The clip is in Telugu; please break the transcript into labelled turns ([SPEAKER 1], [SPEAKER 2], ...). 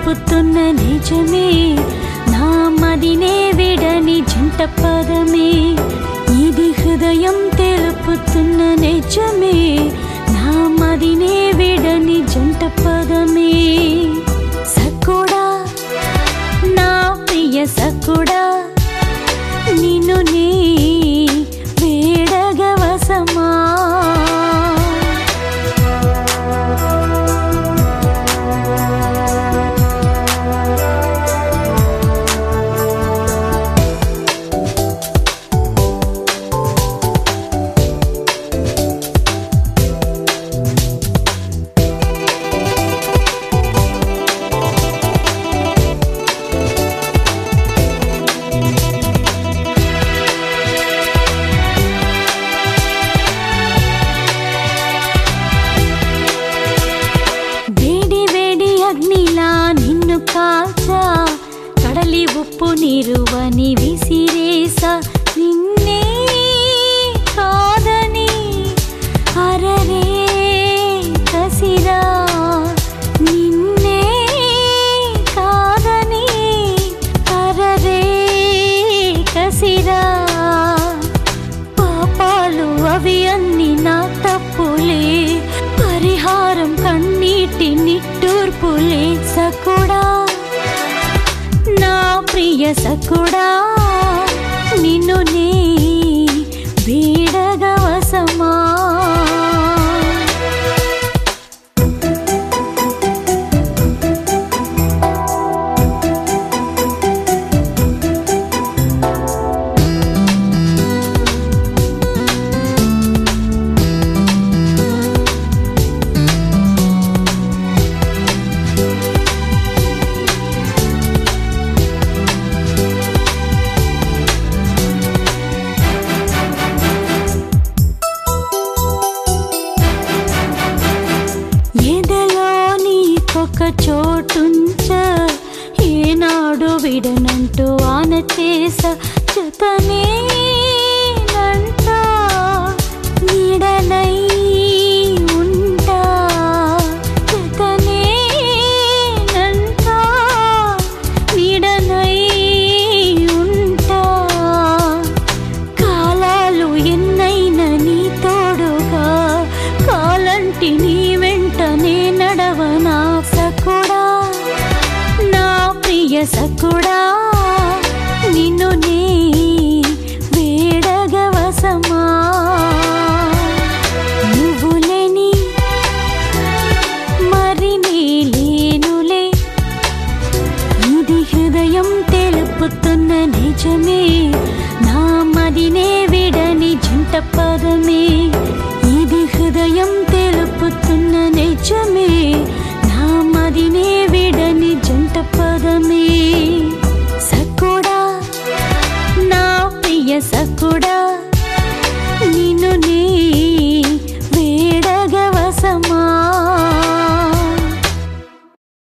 [SPEAKER 1] తెలుపుతున్న నిజమే నా మదినే విడని జంట పదమే ఇది హృదయం తెలుపుతున్న నిజమే నా మదినే విడని జంట పదమే సకుడా నా ప్రియ సకుడా నిన్ను నీ వేడగవసమా వేడి వేడి అగ్నిలా నిన్ను కాల్చా కడలి ఉప్పు నీరువని విసిరేస నిన్నే కాదని అరరే కసిరా నిన్నే కాదని అరరే కసిరా పాపాలు అవి అన్ని నా తప్పులే పరిహారం కన్నీటి నిట్టూర్పులే సకుడా నా ప్రియ సకుడా నిన్ను నే వీడగవసమా ఎదలో నీకొక చోటుంచ ఏనాడు విడనంటూ ఆన చేస జతనే